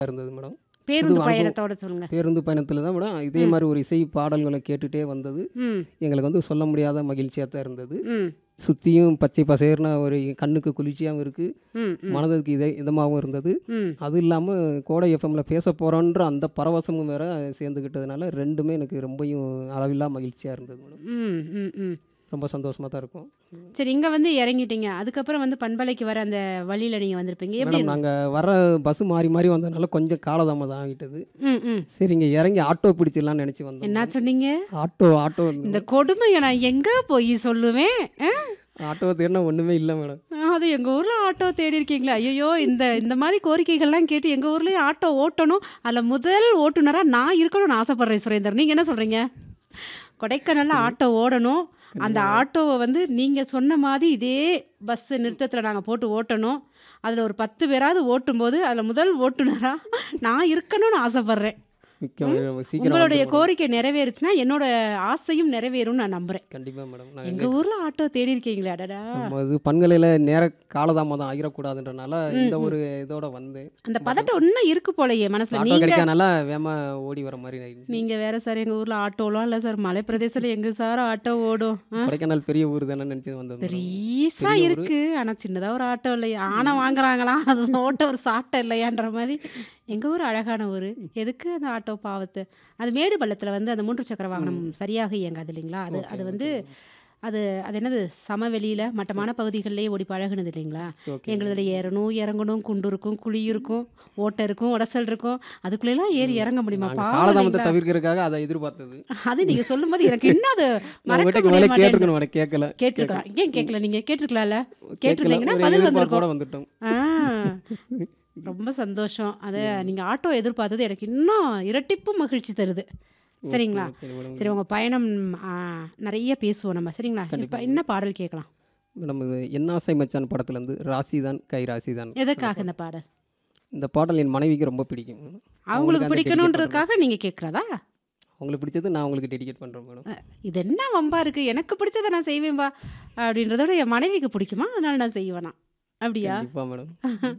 இருந்தது மேடம் பேருந்து அனுபவம். பயணத்தோட சொல்லுங்க பேருந்து பயணத்தில் தான் மேடம் இதே மாதிரி ஒரு இசை பாடல்களை கேட்டுகிட்டே வந்தது ம் எங்களுக்கு வந்து சொல்ல முடியாத மகிழ்ச்சியாக தான் இருந்தது ம் சுற்றியும் பச்சை பசேர்ன ஒரு கண்ணுக்கு குளிர்ச்சியாகவும் இருக்குது ம் ம் மனதுக்கு இதே இதமாகவும் இருந்தது ம் அது இல்லாமல் கோடை எஃப்எம்ல பேச போகிறோன்ற அந்த பரவசமும் வேற சேர்ந்துக்கிட்டதுனால ரெண்டுமே எனக்கு ரொம்பவும் அளவில்லா மகிழ்ச்சியாக இருந்தது மேடம் ம் ம் ம் ரொம்ப சந்தோஷமாக தான் இருக்கும் சரி இங்கே வந்து இறங்கிட்டீங்க அதுக்கப்புறம் வந்து பண்பலைக்கு வர அந்த வழியில் நீங்கள் வந்திருப்பீங்க எப்படி மேடம் நாங்கள் வர பஸ் மாறி மாறி வந்ததுனால கொஞ்சம் காலதாமதம் ஆகிட்டது ம் ம் சரி இங்கே இறங்கி ஆட்டோ பிடிச்சிடலாம்னு நினச்சி வந்தோம் என்ன சொன்னீங்க ஆட்டோ ஆட்டோ இந்த கொடுமையை நான் எங்கே போய் சொல்லுவேன் ஆ? ஆட்டோ தேடினா ஒன்றுமே இல்லை மேடம் அது எங்கள் ஊரில் ஆட்டோ தேடி இருக்கீங்களா ஐயோ இந்த இந்த மாதிரி கோரிக்கைகள்லாம் கேட்டு எங்கள் ஊர்லேயும் ஆட்டோ ஓட்டணும் அதில் முதல் ஓட்டுநராக நான் இருக்கணும்னு ஆசைப்பட்றேன் சுரேந்தர் நீங்கள் என்ன சொல்கிறீங்க கொடைக்கானல்ல ஆட்டோ ஓடணும் அந்த ஆட்டோவை வந்து நீங்கள் சொன்ன மாதிரி இதே பஸ்ஸு நிறுத்தத்தில் நாங்கள் போட்டு ஓட்டணும் அதில் ஒரு பத்து பேராவது ஓட்டும்போது அதில் முதல் ஓட்டுநராக நான் இருக்கணும்னு ஆசைப்பட்றேன் மிக்க சீக்கிரம் உங்களுடைய வந்து கோரிக்கை நிறைவேறுச்சுன்னா என்னோட ஆசையும் நிறைவேறும்னு நான் நம்புகிறேன் கண்டிப்பாக மேடம் நாங்கள் எங்கள் ஊரில் ஆட்டோ தேடி இருக்கீங்களே அடடா நம்ம இது பண்கலையில் நேர காலதாமதம் ஆகிடக்கூடாதுன்றனால இந்த ஒரு இதோட வந்து அந்த பதட்டம் இன்னும் இருக்கு போலயே மனசுல ஆட்டோ நீங்க கிடைக்காதனால வேமா ஓடி வர மாதிரி ஆயிடுச்சு நீங்க வேற சார் எங்க ஊர்ல ஆட்டோலாம் இல்ல சார் மலை பிரதேசத்துல எங்க சார் ஆட்டோ ஓடும் ஆ? கொடைக்கானல் பெரிய ஊர் தானே நினச்சி வந்தது மேடம். பெரியசா பெரிய ஊரு. இருக்கு ஆனா சின்னதா ஒரு ஆட்டோ இல்லையா ஆனை வாங்குறாங்களா அது ஓட்ட ஒரு சாட்டை இல்லையான்ற மாதிரி எங்க ஊர் அழகான ஊர் எதுக்கு அந்த ஆட்டோ பாவத்து அது மேடு பள்ளத்துல வந்து அந்த மூன்று சக்கர வாகனம் சரியாக இயங்காது இல்லைங்களா அது அது வந்து அது அது என்னது சமவெளியில மட்டமான பகுதிகளிலேயே ஓடி பழகுனது இல்லைங்களா ஓகே எங்களுதுல ஏறணும் இறங்கணும் குண்டு இருக்கும் குழி இருக்கும் ஓட்டை இருக்கும் உடசல் இருக்கும் அதுக்குள்ளெல்லாம் ஏறி இறங்க முடியுமா நாங்கள் பாவம் காலதாமத்தை இல்லைங்களா? தவிர்க்கிறதுக்காக அதை எதிர்பார்த்தது அது நீங்க சொல்லும்போது எனக்கு இன்னும் அது நான் மறக்க உங்கள்கிட்ட முடிய மேலே மாட்டேங்குது. கேட்டிருக்கணும் மேடம் கேட்கல கேட்டிருக்கலாம் ஏன் கேட்கல நீங்க கேட்டிருக்கலாம்ல கேட்கல கேட்டிருந்தீங்கன்னா ஒரு பதில் எதிர்பார்ப்போட வந்திருக்கும் வந்துட்டோம் ஆ, ரொம்ப சந்தோஷம் அதை நீங்க ஆட்டோ எதிர்பார்த்தது எனக்கு இன்னும் இரட்டிப்பு மகிழ்ச்சி தருது சரிங்களா ஓகே மேடம் சரி உங்க பயணம் ஆ, நிறைய பேசுவோம் நம்ம சரிங்களா இப்போ என்ன பாடல் கேட்கலாம் மேடம் இது என்னாசை மச்சான் படத்துலேருந்து ராசி தான் கை ராசி தான் எதற்காக இந்த பாடல் இந்த பாடல் என் மனைவிக்கு ரொம்ப பிடிக்கும் அவங்களுக்கு அந்த dedicate பிடிக்கணுன்றதுக்காக நீங்க கேட்குறதா பண்றேன். உங்களுக்கு பிடிச்சது நான் உங்களுக்கு டெடிகேட் பண்ணுறேன் மேடம் இது என்ன வம்பா இருக்கு எனக்கு பிடிச்சதை நான் செய்வேன்பா அப்படின்றத விட என் மனைவிக்கு பிடிக்குமா அதனால நான் செய்வேனா அப்படியா கண்டிப்பாக மேடம்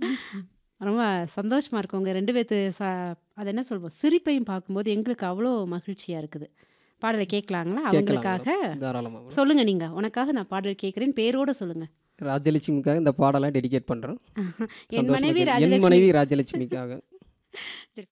ரொம்ப சந்தோஷமா இருக்கு உங்க ரெண்டு பேர்த்து ச அது என்ன சொல்வோம் சிரிப்பையும் பார்க்கும்போது எங்களுக்கு அவ்வளோ மகிழ்ச்சியா இருக்குது பாடலை கேட்கலாங்களா அவங்களுக்காக தாராளமாக மேடம் சொல்லுங்க நீங்க உனக்காக நான் பாடல் கேட்குறேன் பேரோட சொல்லுங்க ராஜலட்சுமிக்காக இந்த பாடலை டெடிகேட் பண்ணுறேன் என் மனைவி என் ராஜலட்சுமி மனைவி ராஜலட்சுமிக்காக சரி